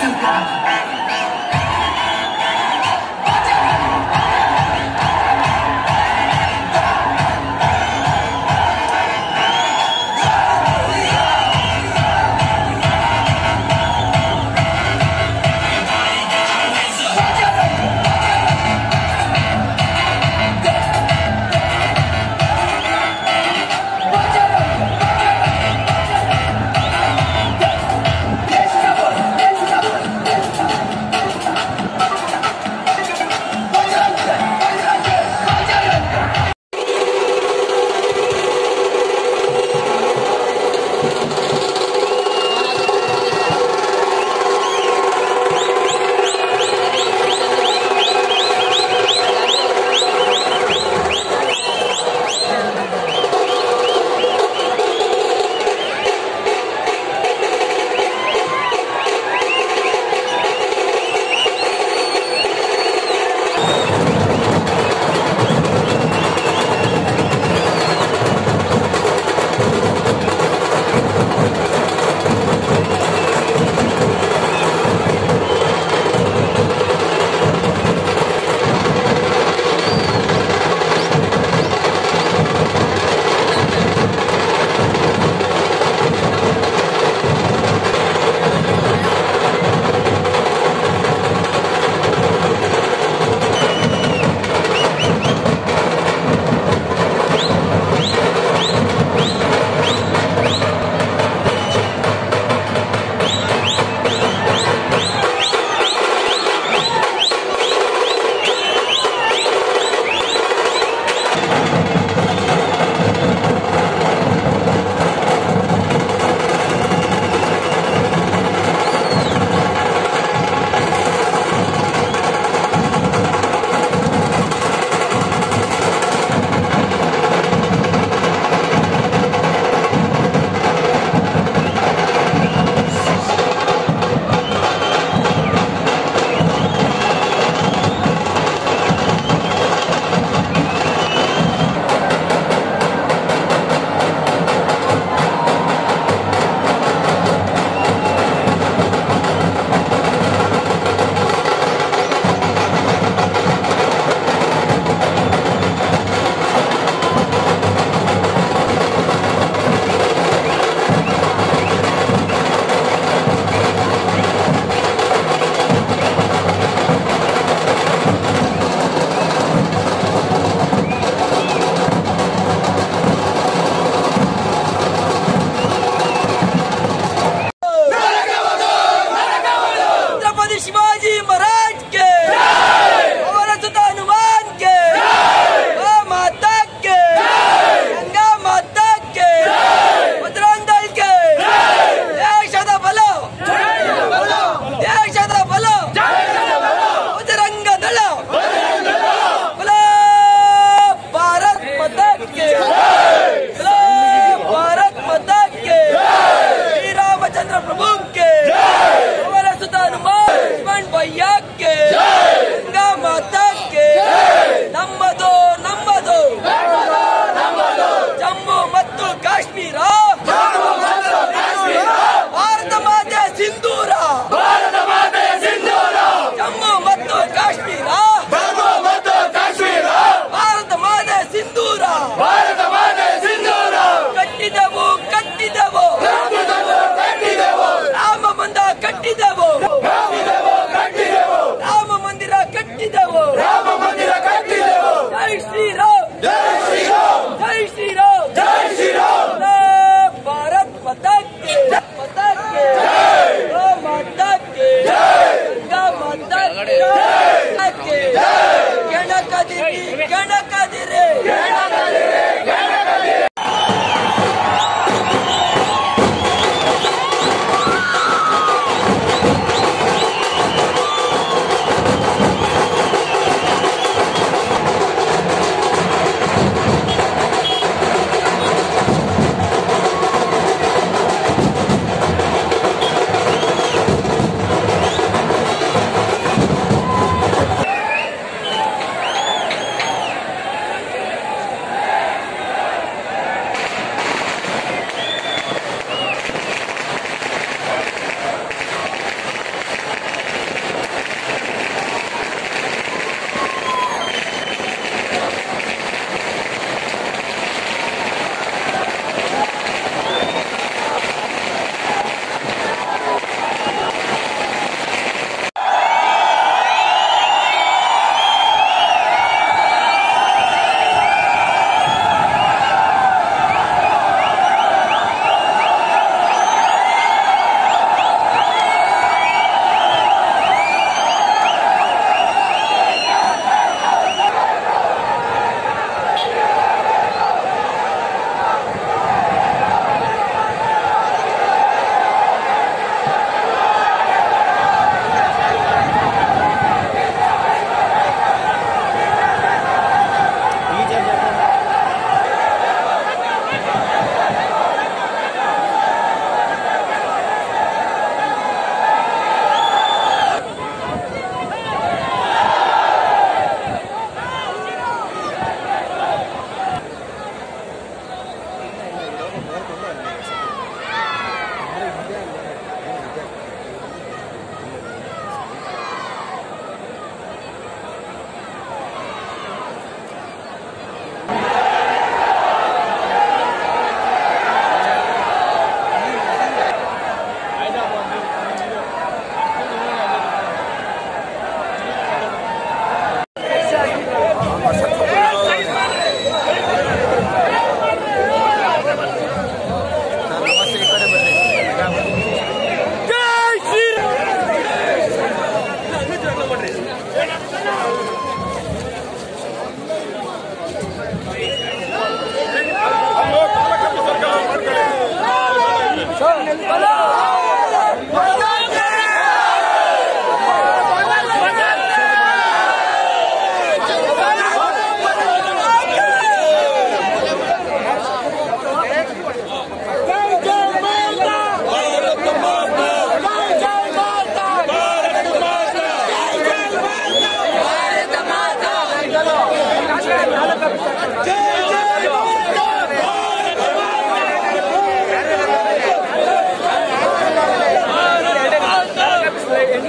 Let's go!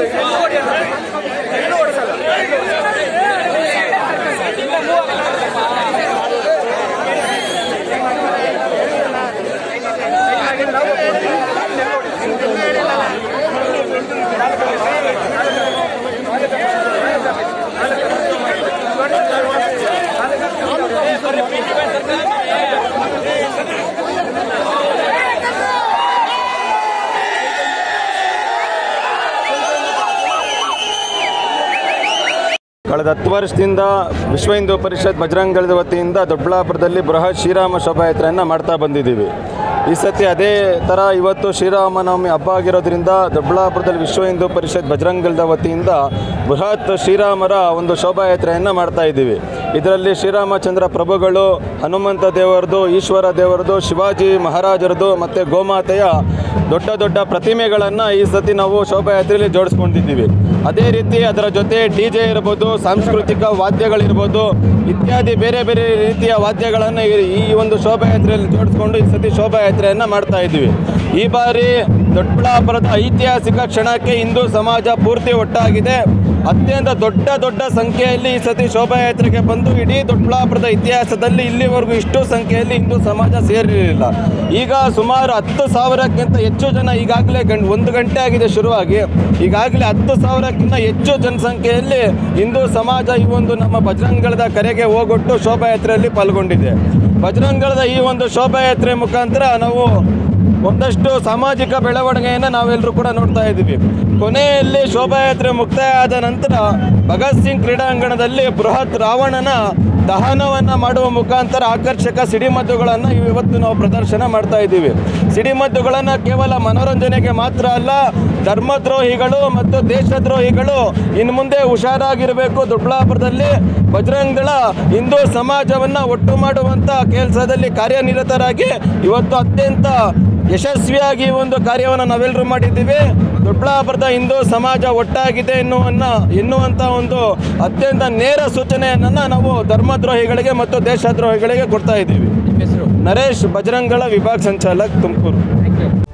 ಕಳೆದ ಹತ್ತು ವರ್ಷದಿಂದ ವಿಶ್ವ ಹಿಂದೂ ಪರಿಷತ್ ಬಜರಂಗ ದಳದ ವತಿಯಿಂದ ದೊಡ್ಡಬಳ್ಳಾಪುರದಲ್ಲಿ ಬೃಹತ್ ಶ್ರೀರಾಮ ಶೋಭಾಯಾತ್ರೆಯನ್ನು ಮಾಡ್ತಾ ಬಂದಿದ್ದೀವಿ ಈ ಸತಿ ಅದೇ ಥರ ಇವತ್ತು ಶ್ರೀರಾಮನವಮಿ ಹಬ್ಬ ಆಗಿರೋದ್ರಿಂದ ದೊಡ್ಡಬಳ್ಳಾಪುರದಲ್ಲಿ ವಿಶ್ವ ಹಿಂದೂ ಪರಿಷತ್ ಬಜರಂಗ ದಳದ ವತಿಯಿಂದ ಬೃಹತ್ ಶ್ರೀರಾಮರ ಒಂದು ಶೋಭಾಯಾತ್ರೆಯನ್ನು ಮಾಡ್ತಾ ಇದ್ದೀವಿ ಇದರಲ್ಲಿ ಶ್ರೀರಾಮಚಂದ್ರ ಪ್ರಭುಗಳು ಹನುಮಂತ ದೇವರದು ಈಶ್ವರ ದೇವರದು ಶಿವಾಜಿ ಮಹಾರಾಜರದು ಮತ್ತು ಗೋಮಾತೆಯ ದೊಡ್ಡ ದೊಡ್ಡ ಪ್ರತಿಮೆಗಳನ್ನು ಈ ಸತಿ ನಾವು ಶೋಭಾಯಾತ್ರೆಯಲ್ಲಿ ಜೋಡಿಸ್ಕೊಂಡಿದ್ದೀವಿ ಅದೇ ರೀತಿ ಅದರ ಜೊತೆ ಡಿ ಜೆ ಇರ್ಬೋದು ಸಾಂಸ್ಕೃತಿಕ ವಾದ್ಯಗಳಿರ್ಬೋದು ಇತ್ಯಾದಿ ಬೇರೆ ಬೇರೆ ರೀತಿಯ ವಾದ್ಯಗಳನ್ನು ಈ- ಈ ಒಂದು ಶೋಭಾಯಾತ್ರೆಯಲ್ಲಿ ಜೋಡಿಸ್ಕೊಂಡು ಈ ಸತಿ ಶೋಭಾಯಾತ್ರೆಯನ್ನು ಮಾಡ್ತಾ ಇದ್ದೀವಿ ಈ ಬಾರಿ ದೊಡ್ಡಬಳ್ಳಾಪುರದ ಐತಿಹಾಸಿಕ ಕ್ಷಣಕ್ಕೆ ಹಿಂದೂ ಸಮಾಜ ಪೂರ್ತಿ ಒಟ್ಟಾಗಿದೆ ಅತ್ಯಂತ ದೊಡ್ಡ ದೊಡ್ಡ ಸಂಖ್ಯೆಯಲ್ಲಿ ಈ ಸತಿ ಶೋಭಾಯಾತ್ರೆಗೆ ಬಂದು ಇಡೀ ದೊಡ್ಡಬಳ್ಳಾಪುರದ ಇತಿಹಾಸದಲ್ಲಿ ಇಲ್ಲಿವರೆಗೂ ಇಷ್ಟು ಸಂಖ್ಯೆಯಲ್ಲಿ ಹಿಂದೂ ಸಮಾಜ ಸೇರಿರಲಿಲ್ಲ ಈಗ ಸುಮಾರು ಹತ್ತು ಸಾವಿರಕ್ಕಿಂತ ಹೆಚ್ಚು ಜನ ಈಗಾಗಲೇ ಗಂ ಒಂದು ಗಂಟೆ ಆಗಿದೆ ಶುರುವಾಗಿ ಈಗಾಗಲೇ ಹತ್ತು ಸಾವಿರಕ್ಕಿಂತ ಹೆಚ್ಚು ಜನಸಂಖ್ಯೆಯಲ್ಲಿ ಹಿಂದೂ ಸಮಾಜ ಈ ಒಂದು ನಮ್ಮ ಬಜರಂಗಳದ ಕರೆಗೆ ಹೋಗೊಟ್ಟು ಶೋಭಾಯಾತ್ರೆಯಲ್ಲಿ ಪಾಲ್ಗೊಂಡಿದೆ ಬಜರಂಗಳದ ಈ ಒಂದು ಶೋಭಾಯಾತ್ರೆ ಮುಖಾಂತರ ನಾವು ಒಂದಷ್ಟು ಸಾಮಾಜಿಕ ಬೆಳವಣಿಗೆಯನ್ನು ನಾವೆಲ್ಲರೂ ಕೂಡ ನೋಡ್ತಾ ಇದ್ದೀವಿ ಕೊನೆಯಲ್ಲಿ ಶೋಭಾಯಾತ್ರೆ ಮುಕ್ತಾಯ ಆದ ನಂತರ ಭಗತ್ ಸಿಂಗ್ ಕ್ರೀಡಾಂಗಣದಲ್ಲಿ ಬೃಹತ್ ರಾವಣನ ದಹನವನ್ನು ಮಾಡುವ ಮುಖಾಂತರ ಆಕರ್ಷಕ ಸಿಡಿಮದ್ದುಗಳನ್ನು ಇವತ್ತು ನಾವು ಪ್ರದರ್ಶನ ಮಾಡ್ತಾ ಇದ್ದೀವಿ ಸಿಡಿಮದ್ದುಗಳನ್ನು ಕೇವಲ ಮನೋರಂಜನೆಗೆ ಮಾತ್ರ ಅಲ್ಲ ಧರ್ಮದ್ರೋಹಿಗಳು ಮತ್ತು ದೇಶದ್ರೋಹಿಗಳು ಇನ್ನು ಮುಂದೆ ಹುಷಾರಾಗಿರಬೇಕು ದೊಡ್ಡಬಳ್ಳಾಪುರದಲ್ಲಿ ಬಜರಂಗ ದಳ ಹಿಂದೂ ಸಮಾಜವನ್ನು ಒಟ್ಟು ಮಾಡುವಂಥ ಕೆಲಸದಲ್ಲಿ ಕಾರ್ಯನಿರತರಾಗಿ ಇವತ್ತು ಅತ್ಯಂತ ಯಶಸ್ವಿಯಾಗಿ ಈ ಒಂದು ಕಾರ್ಯವನ್ನು ನಾವೆಲ್ಲರೂ ಮಾಡಿದ್ದೀವಿ ದೊಡ್ಡಬಳ್ಳಾಪುರದ ಹಿಂದೂ ಸಮಾಜ ಒಟ್ಟಾಗಿದೆ ಎನ್ನುವನ್ನ ಎನ್ನುವಂಥ ಒಂದು ಅತ್ಯಂತ ನೇರ ಸೂಚನೆಯನ್ನು ನಾವು ಧರ್ಮದ್ರೋಹಿಗಳಿಗೆ ಮತ್ತು ದೇಶದ್ರೋಹಿಗಳಿಗೆ ಕೊಡ್ತಾ ಇದ್ದೀವಿ ನರೇಶ್ ಬಜರಂಗಳ ವಿಭಾಗ ಸಂಚಾಲಕ್ ತುಮಕೂರು